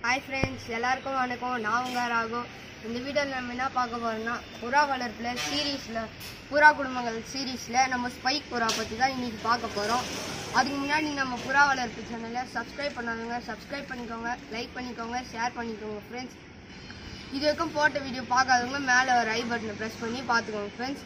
hi friends எல்லாருக்கும் வணக்கம் நான் உங்க ராகு இந்த வீடியோவில் நம்ம என்ன பார்க்க போறோம்னா புறா வளர்ப்பில் சீரீஸில் புறா குடும்பங்கள் சீரீஸில் நம்ம ஸ்பைக் புறா பற்றி தான் இன்னைக்கு பார்க்க போகிறோம் அதுக்கு முன்னாடி நம்ம புறா வளர்ப்பு சேனலை சப்ஸ்கிரைப் பண்ணாதவங்க சப்ஸ்கிரைப் பண்ணிக்கோங்க லைக் பண்ணிக்கோங்க ஷேர் பண்ணிக்கோங்க ஃப்ரெண்ட்ஸ் இது வரைக்கும் போட்ட வீடியோ பார்க்காதவங்க மேலே ஒரு ஐ பட்டனை ப்ரெஸ் பண்ணி பார்த்துக்கோங்க ஃப்ரெண்ட்ஸ்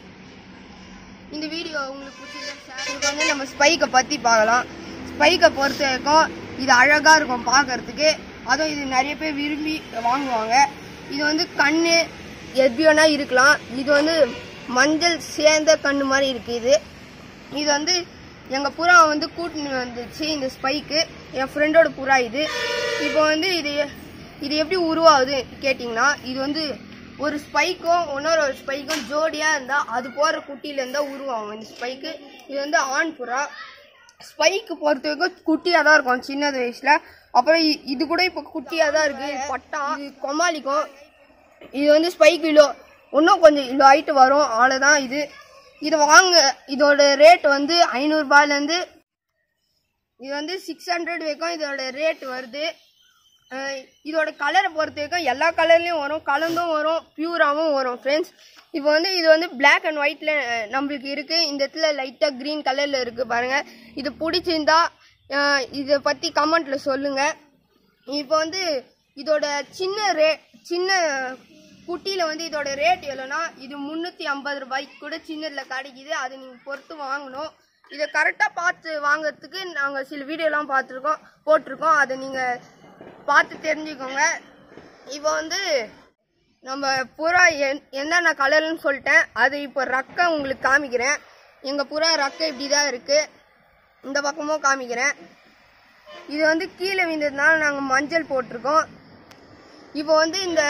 இந்த வீடியோ உங்களுக்கு பிடிச்சிருந்தா இதுக்கு வந்து நம்ம ஸ்பைக்கை பற்றி பார்க்கலாம் ஸ்பைக்கை பொறுத்த வரைக்கும் இது அழகாக இருக்கும் பார்க்கறதுக்கு அதுவும் இது நிறைய பேர் விரும்பி வாங்குவாங்க இது வந்து கண் எப்படி வேணா இருக்கலாம் இது வந்து மஞ்சள் சேர்ந்த கண்ணு மாதிரி இருக்கு இது இது வந்து எங்கள் புறா வந்து கூட்டின்னு வந்துச்சு இந்த ஸ்பைக்கு என் ஃப்ரெண்டோட புறா இது இப்போ வந்து இது இது எப்படி உருவாகுது கேட்டிங்கன்னா இது வந்து ஒரு ஸ்பைக்கும் இன்னொரு ஒரு ஸ்பைக்கும் ஜோடியாக இருந்தால் அது போகிற குட்டியிலேருந்து தான் உருவாகும் இந்த ஸ்பைக்கு இது வந்து ஆண் புறா ஸ்பைக்கு பொறுத்த வரைக்கும் குட்டியாக தான் இருக்கும் சின்னது வயசில் அப்புறம் இ- இது கூட இப்போ குட்டியாக தான் இருக்குது இது பட்டா இது கொமாலிக்கும் இது வந்து ஸ்பைக் கிலோ இன்னும் கொஞ்சம் கிலோ ஹைட்டு வரும் அவ்வளோதான் இது இது வாங்க இதோட ரேட் வந்து ஐநூறுரூபாலேருந்து இது வந்து சிக்ஸ் ஹண்ட்ரட் வரைக்கும் இதோட ரேட் வருது அஹ் இதோட கலரை பொறுத்த வரைக்கும் எல்லா கலர்லேயும் வரும் கலந்தும் வரும் பியூராகவும் வரும் ஃப்ரெண்ட்ஸ் இப்போ வந்து இது வந்து Black அண்ட் ஒயிட்டில் நம்மளுக்கு இருக்குது இந்த இடத்துல லைட்டாக க்ரீன் கலரில் இருக்குது பாருங்கள் இது பிடிச்சிருந்தா அஹ் இதை பற்றி கமெண்ட்டில் சொல்லுங்கள் இப்போ வந்து இதோட சின்ன ரே சின்ன குட்டியில் வந்து இதோட ரேட் எவ்வளோனா இது முந்நூற்றி ஐம்பது ரூபாய்க்கு கூட சின்னதில் கிடைக்குது அது நீங்கள் பொறுத்து வாங்கணும் இதை கரெக்டாக பார்த்து வாங்குறதுக்கு நாங்கள் சில வீடியோலாம் பார்த்துருக்கோம் போட்டிருக்கோம் அதை நீங்கள் பார்த்து தெரிஞ்சுக்கோங்க இப்போ வந்து நம்ம புறா என் என்னென்ன கலர்னு சொல்லிட்டேன் அது இப்போ ரக்கை உங்களுக்கு காமிக்கிறேன் எங்கள் புறா ரக்கை இப்படி தான் இருக்குது இந்த பக்கமும் காமிக்கிறேன் இது வந்து கீழே விழுந்ததுனால நாங்கள் மஞ்சள் போட்டிருக்கோம் இப்போ வந்து இந்த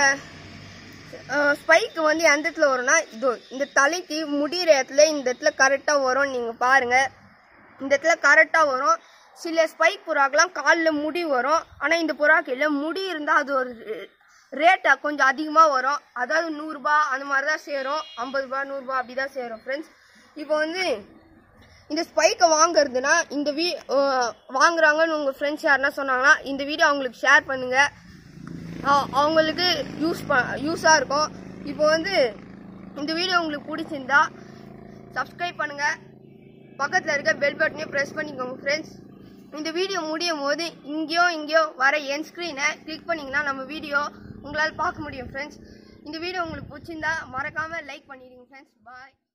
ஸ்பைக்கு வந்து எந்த இடத்துல வரும்னா இது இந்த தலைக்கு முடிகிற இடத்துல இந்த இடத்துல கரெக்டாக வரும் நீங்கள் பாருங்கள் இந்த இடத்துல கரெக்டாக வரும் சில ஸ்பைக் புறாக்கெலாம் காலில் முடி வரும் ஆனால் இந்த புறாக்கு இல்லை முடி இருந்தால் அது ஒரு ரேட்டா கொஞ்சம் அதிகமாக வரும் அதாவது நூறுரூபா அந்த மாதிரி தான் சேரும் ஐம்பது ரூபா நூறுரூபா அப்படி தான் சேரும் ஃப்ரெண்ட்ஸ் இப்போ வந்து இந்த ஸ்பைக்கை வாங்குறதுனா இந்த வீ அஹ் வாங்குறாங்கன்னு உங்கள் ஃப்ரெண்ட்ஸ் யாருன்னா சொன்னாங்கன்னா இந்த வீடியோ அவங்களுக்கு ஷேர் பண்ணுங்கள் அவங்களுக்கு யூஸ் ப யூஸாக இருக்கும் இப்போ வந்து இந்த வீடியோ உங்களுக்கு பிடிச்சிருந்தா சப்ஸ்கிரைப் பண்ணுங்கள் பக்கத்தில் இருக்க பெல் பட்டனையும் ப்ரெஸ் பண்ணிக்கோங்க ஃப்ரெண்ட்ஸ் இந்த வீடியோ முடியும் போது இங்கேயோ இங்கேயோ வர என் ஸ்க்ரீனை கிளிக் பண்ணிங்கன்னா நம்ம வீடியோ உங்களால் பார்க்க முடியும் ஃப்ரெண்ட்ஸ் இந்த வீடியோ உங்களுக்கு பிடிச்சிருந்தா மறக்காமல் லைக் பண்ணிடுங்க ஃப்ரெண்ட்ஸ் பாய்